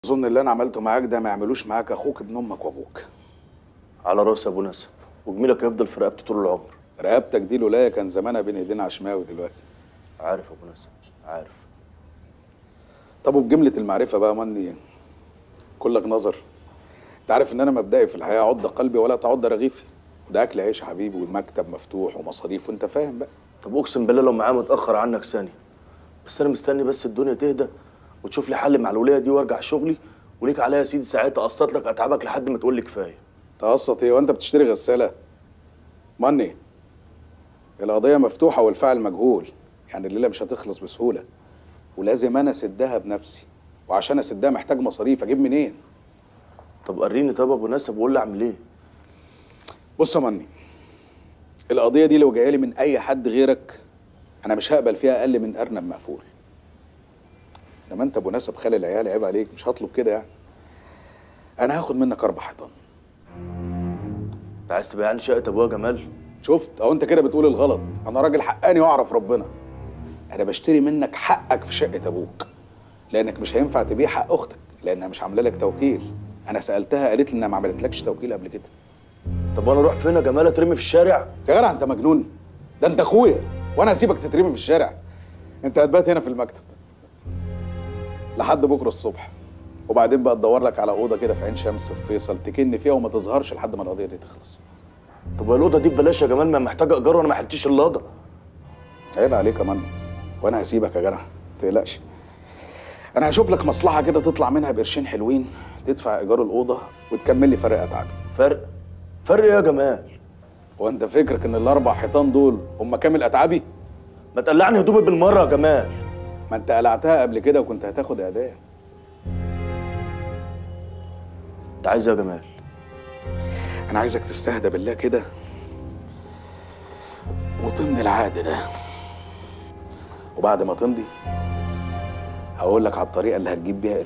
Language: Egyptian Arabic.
اظن اللي انا عملته معاك ده ما يعملوش معاك اخوك ابن امك وابوك على راس ابو نسب وجميلك هيفضل في رقبتي طول العمر رقبتك دي لولايا كان زمانها بين ايدينا عشماوي دلوقتي عارف ابو نسب عارف طب وبجمله المعرفه بقى مني كلك نظر انت عارف ان انا مبدئي في الحياه عض قلبي ولا تعض رغيفي وده اكل عيش يا حبيبي والمكتب مفتوح ومصاريف وانت فاهم بقى طب اقسم بالله لو معاه متاخر عنك ثانيه بس انا مستني بس الدنيا تهدى وتشوف لي حل مع الوليه دي وارجع شغلي وليك عليا يا سيدي ساعتها اقسط لك اتعبك لحد ما تقول لي كفايه تقسط ايه وانت بتشتري غساله مني القضيه مفتوحه والفاعل مجهول يعني الليله مش هتخلص بسهوله ولازم انا اسدها بنفسي وعشان اسدها محتاج مصاريف اجيب منين طب وريني طب ابو نسب وقول لي اعمل ايه بص يا مني القضيه دي لو جايه لي من اي حد غيرك انا مش هقبل فيها اقل من ارنب مقفول لما انت ابو نسب خالي العيال عيب عليك مش هطلب كده يعني انا هاخد منك اربع حيطان انت عايز تبقى يعني شقه ابويا جمال شفت او انت كده بتقول الغلط انا راجل حقاني واعرف ربنا انا بشتري منك حقك في شقه ابوك لانك مش هينفع تبيع حق اختك لانها مش عامله لك توكيل انا سالتها قالت لي انها ما عملتلكش توكيل قبل كده طب وانا اروح فين يا جمال اترمي في الشارع يا جدع انت مجنون ده انت اخويا وانا هسيبك تترمي في الشارع انت هتبات هنا في المكتب لحد بكره الصبح وبعدين بقى تدور لك على اوضه كده في عين شمس في فيصل تكن فيها وما تظهرش لحد ما القضيه دي تخلص طب وهي الاوضه دي ببلاش يا جمال ما محتاجه ايجار وانا ما حلتش الاوضه عيب عليك يا مني وانا هسيبك يا جدع ما تقلقش انا هشوف لك مصلحه كده تطلع منها بقرشين حلوين تدفع ايجار الاوضه وتكمل لي فرق اتعابي فرق فرق ايه يا جمال هو انت فكرك ان الاربع حيطان دول هم كامل اتعابي ما تقلعني هدومي بالمره يا جمال ما انت قلعتها قبل كده وكنت هتاخد اعدام انت عايز ايه يا جمال انا عايزك تستهدى بالله كده وتمضي العقد ده وبعد ما تمضي هقول لك على الطريقه اللي هتجيب بيها